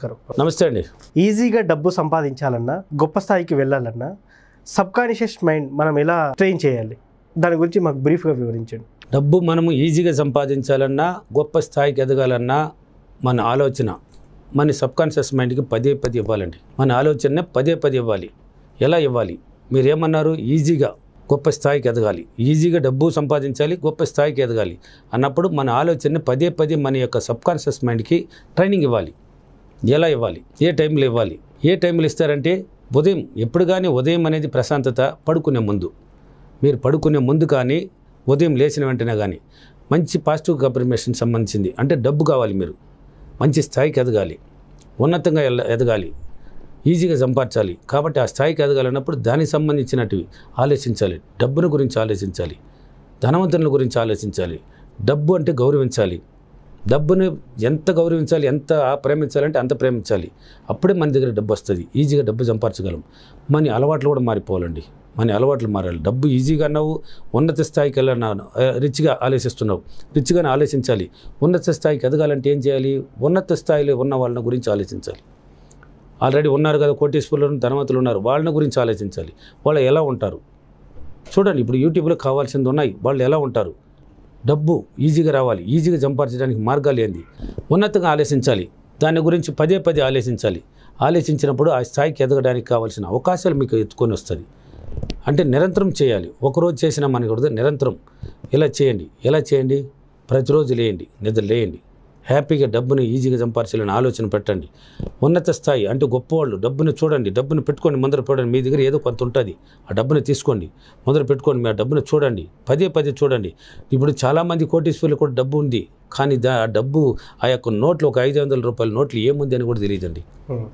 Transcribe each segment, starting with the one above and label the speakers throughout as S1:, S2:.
S1: నమస్కారం
S2: నమస్తే అండి
S1: ఈజీగా డబ్బు సంపాదించాలన్నా గొప్ప స్థాయికి వెళ్ళాలన్నా సబ్ కాన్షియస్ మైండ్ మనం ఎలా ట్రైన్ చేయాలి దాని గురించి మాకు బ్రీఫ్గా వివరించండి
S2: డబ్బు మనము ఈజీగా సంపాదించాలన్నా గొప్ప స్థాయికి ఎదగాలన్నా మన ఆలోచన మన సబ్కాన్షియస్ మైండ్కి పదే పదే ఇవ్వాలండి మన ఆలోచన పదే పదే ఇవ్వాలి ఎలా ఇవ్వాలి మీరు ఏమన్నారు ఈజీగా గొప్ప స్థాయికి ఎదగాలి ఈజీగా డబ్బు సంపాదించాలి గొప్ప స్థాయికి ఎదగాలి అన్నప్పుడు మన ఆలోచన పదే పదే మన యొక్క సబ్కాన్షియస్ మైండ్కి ట్రైనింగ్ ఇవ్వాలి ఎలా ఇవ్వాలి ఏ టైంలో ఇవ్వాలి ఏ టైంలో ఇస్తారంటే ఉదయం ఎప్పుడు కానీ ఉదయం అనేది ప్రశాంతత పడుకునే ముందు మీరు పడుకునే ముందు కానీ ఉదయం లేచిన వెంటనే కానీ మంచి పాజిటివ్ అఫర్మేషన్ సంబంధించింది అంటే డబ్బు కావాలి మీరు మంచి స్థాయికి ఎదగాలి ఉన్నతంగా ఎల్ల- ఎదగాలి ఈజీగా సంపాదించాలి కాబట్టి ఆ స్థాయికి ఎదగాలన్నప్పుడు దానికి సంబంధించినటివి ఆలోచించాలి డబ్బును గురించి ఆలోచించాలి ధనవంతుల గురించి ఆలోచించాలి డబ్బు అంటే గౌరవించాలి డబ్బుని ఎంత గౌరవించాలి ఎంత ప్రేమించాలంటే అంత ప్రేమించాలి అప్పుడే మన దగ్గర డబ్బు వస్తుంది ఈజీగా డబ్బు సంపాదించగలం మన అలవాట్లు కూడా మారిపోవాలండి మన అలవాట్లు మారాలి డబ్బు ఈజీగా అన్నావు ఉన్నత స్థాయికి వెళ్ళన్నాను రిచ్గా ఆలోచిస్తున్నావు రిచ్గానే ఆలోచించాలి ఉన్నత స్థాయికి ఎదగాలంటే ఏం చేయాలి ఉన్నత స్థాయిలో ఉన్న వాళ్ళ గురించి ఆలోచించాలి ఆల్రెడీ ఉన్నారు కదా కోటీశ్వరులు ధనవంతులు ఉన్నారు వాళ్ళ గురించి ఆలోచించాలి వాళ్ళు ఎలా ఉంటారు చూడండి ఇప్పుడు యూట్యూబ్లో కావాల్సింది ఉన్నాయి వాళ్ళు ఎలా ఉంటారు డబ్బు ఈజీగా రావాలి ఈజీగా సంపాదించడానికి మార్గాలు ఏంది ఉన్నతంగా ఆలోచించాలి దాని గురించి పదే పదే ఆలోచించాలి ఆలోచించినప్పుడు ఆ స్థాయికి ఎదగడానికి కావాల్సిన అవకాశాలు మీకు ఎత్తుకొని వస్తుంది అంటే నిరంతరం చేయాలి ఒకరోజు చేసినా మనకి కూడా నిరంతరం ఇలా చేయండి ఎలా చేయండి ప్రతిరోజు లేయండి నిద్ర లేయండి హ్యాపీగా డబ్బుని ఈజీగా సంపాదించాలని ఆలోచన పెట్టండి ఉన్నత స్థాయి అంటే గొప్పవాళ్ళు డబ్బుని చూడండి డబ్బుని పెట్టుకోండి ముందర చూడండి మీ దగ్గర ఏదో కొంత ఉంటుంది ఆ డబ్బుని తీసుకోండి ముందర పెట్టుకోండి మీ ఆ డబ్బుని చూడండి పదే పదే చూడండి ఇప్పుడు చాలామంది కోటీశ్వరులు కూడా డబ్బు ఉంది కానీ దా ఆ డబ్బు ఆ యొక్క నోట్లు ఒక ఐదు వందల రూపాయల నోట్లు ఏముంది అని కూడా తెలియదండి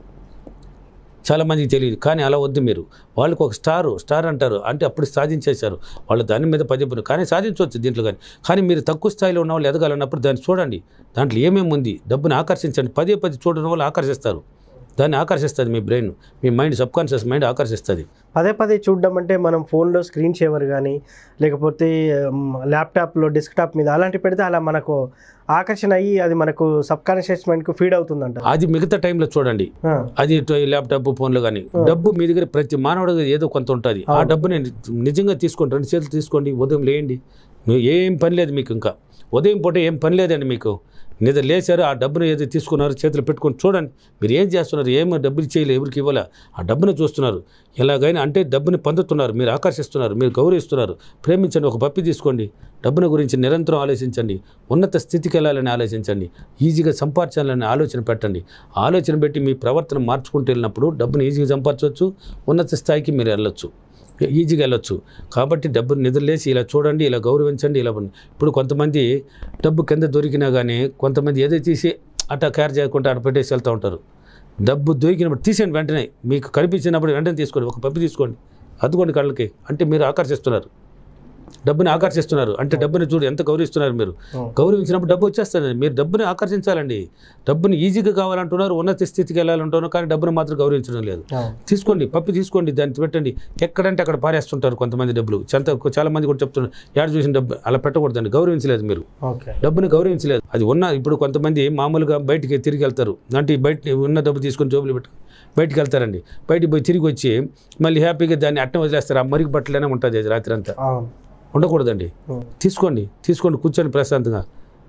S2: చాలామందికి తెలియదు కానీ అలా వద్దు మీరు వాళ్ళకి ఒక స్టారు స్టార్ అంటారు అంటే అప్పుడు సాధించేశారు వాళ్ళు దాని మీద పదే పని కానీ సాధించవచ్చు దీంట్లో కానీ కానీ మీరు తక్కువ స్థాయిలో ఉన్న వాళ్ళు ఎదగాలన్నప్పుడు దాన్ని చూడండి దాంట్లో ఏమేమి ఉంది డబ్బుని ఆకర్షించండి పదే పదే చూడడం వల్ల ఆకర్షిస్తారు దాన్ని ఆకర్షిస్తుంది మీ బ్రెయిన్ మీ మైండ్ సబ్ కాన్షియస్ మైండ్ ఆకర్షిస్తుంది
S1: పదే పదే చూడడం అంటే మనం ఫోన్లో స్క్రీన్ షేవర్ కానీ లేకపోతే మ్, ల్యాప్టాప్లో డెస్క్టాప్ మీద అలాంటి పెడితే అలా మనకు ఆకర్షణ అయ్యి అది మనకు సబ్ కాన్షియస్ మైండ్కు ఫీడ్ అవుతుందంట
S2: అది మిగతా టైంలో చూడండి
S1: ఆ,
S2: అది ఇటు ల్యాప్టాప్ ఫోన్లో కానీ డబ్బు మీ దగ్గర ప్రతి మానవుడికి ఏదో కొంత ఉంటుంది ఆ డబ్బుని నిజంగా తీసుకోండి రెండు చేతులు తీసుకోండి ఉదయం లేయండి మీరు ఏం పని లేదు మీకు ఇంకా ఉదయం పూట ఏం పని లేదండి మీకు నిద్ర లేచారు ఆ డబ్బును ఏదో తీసుకున్నారు చేతులు పెట్టుకొని చూడండి మీరు ఏం చేస్తున్నారు ఏం డబ్బులు చేయలేదు ఎవరికి ఇవ్వాలా ఆ డబ్బును చూస్తున్నారు ఎలాగైనా అంటే డబ్బుని పొందుతున్నారు మీరు ఆకర్షిస్తున్నారు మీరు గౌరవిస్తున్నారు ప్రేమించండి ఒక పప్పి తీసుకోండి డబ్బును గురించి నిరంతరం ఆలోచించండి ఉన్నత స్థితికి వెళ్ళాలని ఆలోచించండి ఈజీగా సంపాదించాలని ఆలోచన పెట్టండి ఆలోచన పెట్టి మీ ప్రవర్తన మార్చుకుంటూ వెళ్ళినప్పుడు డబ్బును ఈజీగా సంపాదించవచ్చు ఉన్నత స్థాయికి మీరు వెళ్ళొచ్చు ఈజీగా వెళ్ళొచ్చు కాబట్టి డబ్బును నిద్రలేసి ఇలా చూడండి ఇలా గౌరవించండి ఇలా ఉండండి. ఇప్పుడు కొంతమంది డబ్బు కింద దొరికినా కానీ కొంతమంది ఏదో తీసి అట్లా కేర్ చేయకుండా అట్లా పెట్టేసి వెళ్తూ ఉంటారు డబ్బు దొరికినప్పుడు తీసేయండి వెంటనే మీకు కనిపించినప్పుడు వెంటనే తీసుకోండి ఒక పప్పి తీసుకోండి అద్దుకోండి కళ్ళకి అంటే మీరు ఆకర్షిస్తున్నారు డబ్బుని ఆకర్షిస్తున్నారు అంటే డబ్బుని చూడు ఎంత గౌరవిస్తున్నారు మీరు
S1: ఉం.
S2: గౌరవించినప్పుడు డబ్బు వచ్చేస్తుంది మీరు డబ్బుని ఆకర్షించాలండి డబ్బుని ఈజీగా కావాలంటున్నారు ఉన్నత స్థితికి వెళ్ళాలంటున్నారు కానీ డబ్బుని మాత్రం గౌరవించడం లేదు
S1: అవును.
S2: తీసుకోండి పప్పి తీసుకోండి దాన్ని పెట్టండి ఎక్కడంటే అక్కడ పారేస్తుంటారు కొంతమంది డబ్బులు చాలా చాలా మంది కూడా చెప్తున్నారు యాడ్ చూసిన డబ్బు అలా పెట్టకూడదండి గౌరవించలేదు మీరు
S1: ఓకే
S2: డబ్బుని గౌరవించలేదు అది ఉన్న ఇప్పుడు కొంతమంది మామూలుగా బయటికి తిరిగి వెళ్తారు అంటే బయట ఉన్న డబ్బు తీసుకొని జోబులు పెట్టు బయటికి వెళ్తారండి బయటికి పోయి తిరిగి వచ్చి మళ్ళీ హ్యాపీగా దాన్ని అట్టం వదిలేస్తారు ఆ మరికి బట్టలనే ఉంటుంది అది రాత్రి అంతా
S1: అవును
S2: ఉండకూడదండి
S1: ఉం.
S2: తీసుకోండి తీసుకోండి కూర్చొని ప్రశాంతంగా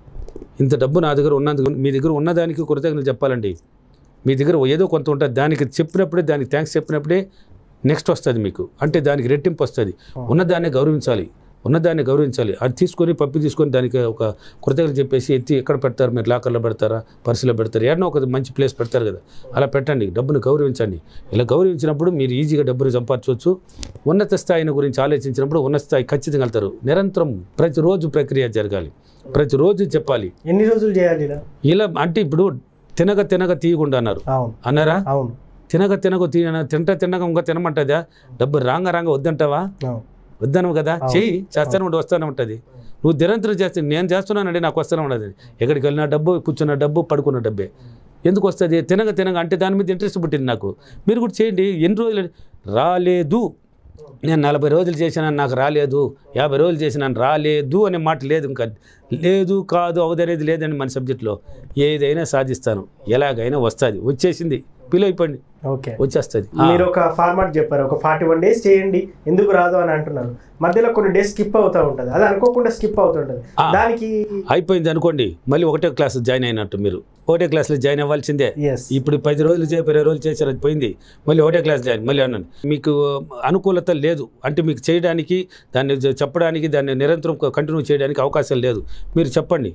S2: ఇంత డబ్బు నా దగ్గర ఉన్నందుకు మీ దగ్గర ఉన్నదానికి కృతజ్ఞతలు చెప్పాలండి మీ దగ్గర ఏదో కొంత ఉంటుంది దానికి చెప్పినప్పుడే దానికి థ్యాంక్స్ చెప్పినప్పుడే నెక్స్ట్ వస్తుంది మీకు అంటే దానికి రెట్టింపు వస్తుంది ఉన్నదాన్ని గౌరవించాలి ఉన్నదాన్ని గౌరవించాలి అది తీసుకొని పప్పి తీసుకొని దానికి ఒక కృతజ్ఞతలు చెప్పేసి ఎత్తి ఎక్కడ పెడతారు మీరు లాకర్లో పెడతారా పర్సులో పెడతారు ఏడనో ఒక మంచి ప్లేస్ పెడతారు కదా అలా పెట్టండి డబ్బును గౌరవించండి ఇలా గౌరవించినప్పుడు మీరు ఈజీగా డబ్బును సంపాదించవచ్చు ఉన్నత స్థాయిని గురించి ఆలోచించినప్పుడు ఉన్నత స్థాయి ఖచ్చితంగా వెళ్తారు నిరంతరం ప్రతిరోజు ప్రక్రియ జరగాలి ప్రతిరోజు చెప్పాలి
S1: ఎన్ని రోజులు చేయాలి ఇలా
S2: ఇలా అంటే ఇప్పుడు తినగ తినగ తీయకుండా అన్నారు
S1: అవును
S2: అన్నారా
S1: అవును
S2: తినగ తినగ తీయ తింటా తినగ ఇంకా తినమంటుందా డబ్బు రాంగ రాంగ వద్దంటావా
S1: అవును
S2: వద్దను కదా చెయ్యి చేస్తాను ఉండి వస్తానే ఉంటుంది నువ్వు నిరంతరం చేస్తే నేను చేస్తున్నానండి నాకు వస్తూనే ఉండదు ఎక్కడికి వెళ్ళిన డబ్బు కూర్చున్న డబ్బు పడుకున్న డబ్బే ఎందుకు వస్తుంది తినగ తినగ అంటే దాని మీద ఇంట్రెస్ట్ పుట్టింది నాకు మీరు కూడా చేయండి ఎన్ని రోజులు రాలేదు నేను నలభై రోజులు చేసినా నాకు రాలేదు యాభై రోజులు చేసినా రాలేదు అనే మాట లేదు ఇంకా లేదు కాదు అవదనేది లేదని మన సబ్జెక్ట్లో ఏదైనా సాధిస్తాను ఎలాగైనా వస్తుంది వచ్చేసింది ఫీల్ అయిపోయింది
S1: ఓకే
S2: వచ్చేస్తుంది
S1: మీరు ఒక ఫార్మాట్ చెప్పారు ఒక ఫార్టీ వన్ డేస్ చేయండి ఎందుకు రాదు అని అంటున్నారు మధ్యలో కొన్ని డేస్ స్కిప్ అవుతూ ఉంటుంది అది అనుకోకుండా స్కిప్ అవుతుంటుంది
S2: ఆ.
S1: దానికి
S2: అయిపోయింది అనుకోండి మళ్ళీ ఒకటే క్లాస్ జాయిన్ అయినట్టు మీరు ఒకటే క్లాస్లో జాయిన్ అవ్వాల్సిందే
S1: ఎస్
S2: ఇప్పుడు పది రోజులు చే ఇరవై రోజులు చేశారు అది పోయింది మళ్ళీ ఒకటే క్లాస్ జాయిన్ మళ్ళీ అన్నాను మీకు అనుకూలత లేదు అంటే మీకు చేయడానికి దాన్ని జ- చెప్పడానికి దాన్ని నిరంతరం కంటిన్యూ చేయడానికి అవకాశం లేదు మీరు చెప్పండి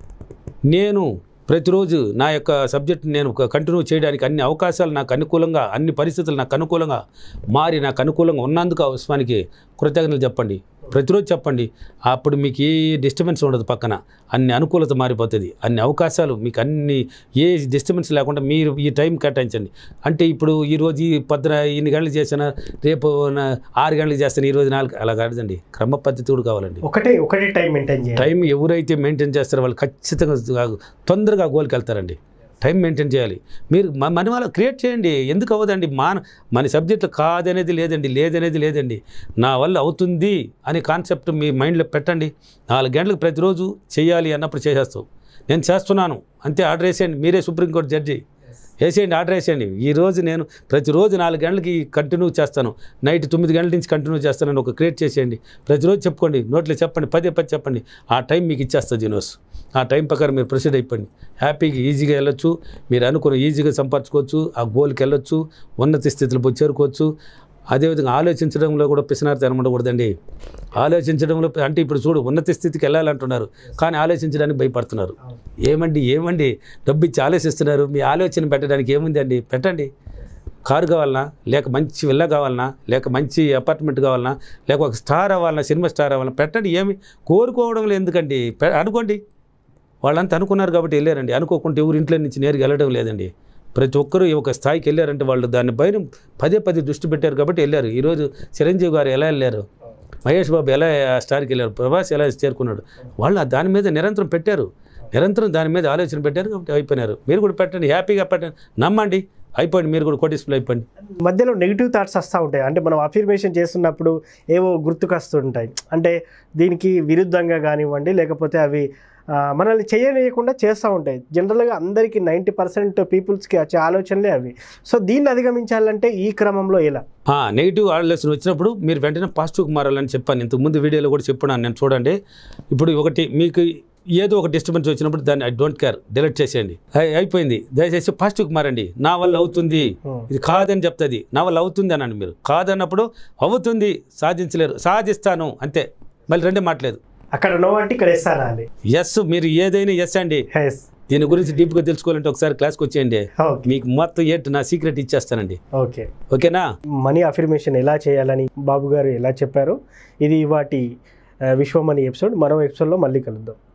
S2: నేను ప్రతిరోజు నా యొక్క సబ్జెక్ట్ నేను కంటిన్యూ చేయడానికి అన్ని అవకాశాలు నాకు అనుకూలంగా అన్ని పరిస్థితులు నాకు అనుకూలంగా మారి నాకు అనుకూలంగా ఉన్నందుకు ఆ ఉస్మానికి కృతజ్ఞతలు చెప్పండి ప్రతిరోజు చెప్పండి అప్పుడు మీకు ఏ డిస్టర్బెన్స్ ఉండదు పక్కన అన్ని అనుకూలత మారిపోతుంది అన్ని అవకాశాలు మీకు అన్ని ఏ డిస్టర్బెన్స్ లేకుండా మీరు ఈ టైం కేటాయించండి అంటే ఇప్పుడు ఈ రోజు ఈ పొద్దున ఇన్ని గంటలు చేసిన రేపు నా- ఆరు గంటలకు చేస్తాను ఈ రోజు నాలుగు అలా కాదండి క్రమ పద్ధతి కూడా కావాలండి
S1: ఒకటే ఒకటే టైం మెయింటైన్ చేయాలి
S2: టైం ఎవరైతే మెయింటైన్ చేస్తారో వాళ్ళు ఖచ్చితంగా తొందరగా గోల్కి వెళ్తారండి టైం మెయింటైన్ చేయాలి మీరు మ- మన వాళ్ళ క్రియేట్ చేయండి ఎందుకు అవ్వదండి మన మన సబ్జెక్టులు కాదనేది లేదండి లేదనేది లేదండి నా వల్ల అవుతుంది అనే కాన్సెప్ట్ మీ మైండ్లో పెట్టండి నాలుగు గంటలకు ప్రతిరోజు చేయాలి అన్నప్పుడు చేసేస్తాం నేను చేస్తున్నాను అంతే ఆర్డర్ వేసేయండి మీరే సుప్రీంకోర్టు జడ్జి వేసేయండి ఆర్డర్ వేసేయండి ఈ రోజు నేను ప్రతిరోజు నాలుగు గంటలకి కంటిన్యూ చేస్తాను నైట్ తొమ్మిది గంటల నుంచి కంటిన్యూ చేస్తానని ఒక క్రియేట్ చేసేయండి ప్రతిరోజు చెప్పుకోండి నోట్లో చెప్పండి పదే పది చెప్పండి ఆ టైం మీకు ఇచ్చేస్తుంది యూనివర్స్ ఆ టైం ప్రకారం మీరు ప్రొసీడ్ అయిపోండి హ్యాపీగా ఈజీగా వెళ్ళొచ్చు మీరు అనుకున్న ఈజీగా సంపాదించుకోవచ్చు ఆ గోల్కి వెళ్ళొచ్చు ఉన్నత స్థితిలో పోయి చేరుకోవచ్చు అదేవిధంగా ఆలోచించడంలో కూడా పిసినారితనం ఉండకూడదండి ఆలోచించడంలో అంటే ఇప్పుడు చూడు ఉన్నత స్థితికి వెళ్ళాలంటున్నారు కానీ ఆలోచించడానికి భయపడుతున్నారు ఏమండి ఏమండి డబ్బు ఇచ్చి ఆలోచిస్తున్నారు మీ ఆలోచన పెట్టడానికి ఏముంది అండి పెట్టండి కారు కావాలనా లేక మంచి విల్లా కావాలనా లేక మంచి అపార్ట్మెంట్ కావాలనా లేక ఒక స్టార్ అవ్వాలన్నా సినిమా స్టార్ అవ్వాలన్నా పెట్టండి ఏమి కోరుకోవడంలో ఎందుకండి పె- అనుకోండి వాళ్ళంతా అనుకున్నారు కాబట్టి వెళ్ళారండి అనుకోకుంటే ఎవరి ఇంట్లో నుంచి నేరుగా వెళ్ళడం లేదండి ప్రతి ఒక్కరూ ఈ ఒక స్థాయికి వెళ్ళారంటే వాళ్ళు దాని పైన పదే పదే దృష్టి పెట్టారు కాబట్టి వెళ్ళారు ఈరోజు చిరంజీవి గారు ఎలా వెళ్ళారు మహేష్ బాబు ఎలా ఆ స్టార్కి వెళ్ళారు ప్రభాస్ ఎలా చేరుకున్నాడు వాళ్ళు ఆ దాని మీద నిరంతరం పెట్టారు నిరంతరం దాని మీద ఆలోచన పెట్టారు కాబట్టి అయిపోయినారు మీరు కూడా పెట్టండి హ్యాపీగా పెట్టండి నమ్మండి అయిపోయింది మీరు కూడా కోటీసులు అయిపోయింది
S1: మధ్యలో నెగిటివ్ థాట్స్ వస్తూ ఉంటాయి అంటే మనం అఫర్మేషన్ చేస్తున్నప్పుడు ఏవో గుర్తుకొస్తుంటాయి అంటే దీనికి విరుద్ధంగా కానివ్వండి లేకపోతే అవి ఆ, మనల్ని చేయనీయకుండా చేస్తూ ఉంటాయి జనరల్గా అందరికీ నైంటీ పర్సెంట్ పీపుల్స్కి వచ్చే ఆలోచనలే అవి సో దీన్ని అధిగమించాలంటే ఈ క్రమంలో ఎలా
S2: నెగిటివ్ ఆలోచన వచ్చినప్పుడు మీరు వెంటనే పాజిటివ్కి మారాలని చెప్పాను ఇంతకు ముందు వీడియోలో కూడా చెప్పాను నేను చూడండి ఇప్పుడు ఒకటి మీకు ఏదో ఒక డిస్టర్బెన్స్ వచ్చినప్పుడు దాన్ని ఐ డోంట్ కేర్ డిలీట్ చేసేయండి అయి- అయిపోయింది దయచేసి పాజిటివ్కి మారండి నా వల్ల అవుతుంది
S1: Hmm.
S2: ఇది కాదని చెప్తుంది నా వల్ల అవుతుంది అనండి మీరు కాదన్నప్పుడు అవుతుంది సాధించలేరు సాధిస్తాను అంతే మళ్ళీ రెండే మాట్లేదు
S1: అక్కడ నో అంటే ఇక్కడ ఇస్తానా అని
S2: ఎస్ మీరు ఏదైనా ఎస్ అండి
S1: ఎస్
S2: దీని గురించి డీప్గా తెలుసుకోవాలంటే ఒకసారి క్లాస్కి వచ్చేయండి
S1: ఓకే
S2: మీకు మొత్తం ఏంటి నా సీక్రెట్ ఇచ్చేస్తానండి
S1: ఓకే
S2: ఓకేనా
S1: మనీ అఫర్మేషన్ ఎలా చేయాలని బాబు గారు ఎలా చెప్పారు ఇది వాటి విశ్వమణి ఎపిసోడ్ మరో ఎపిసోడ్లో మళ్ళీ కలుద్దాం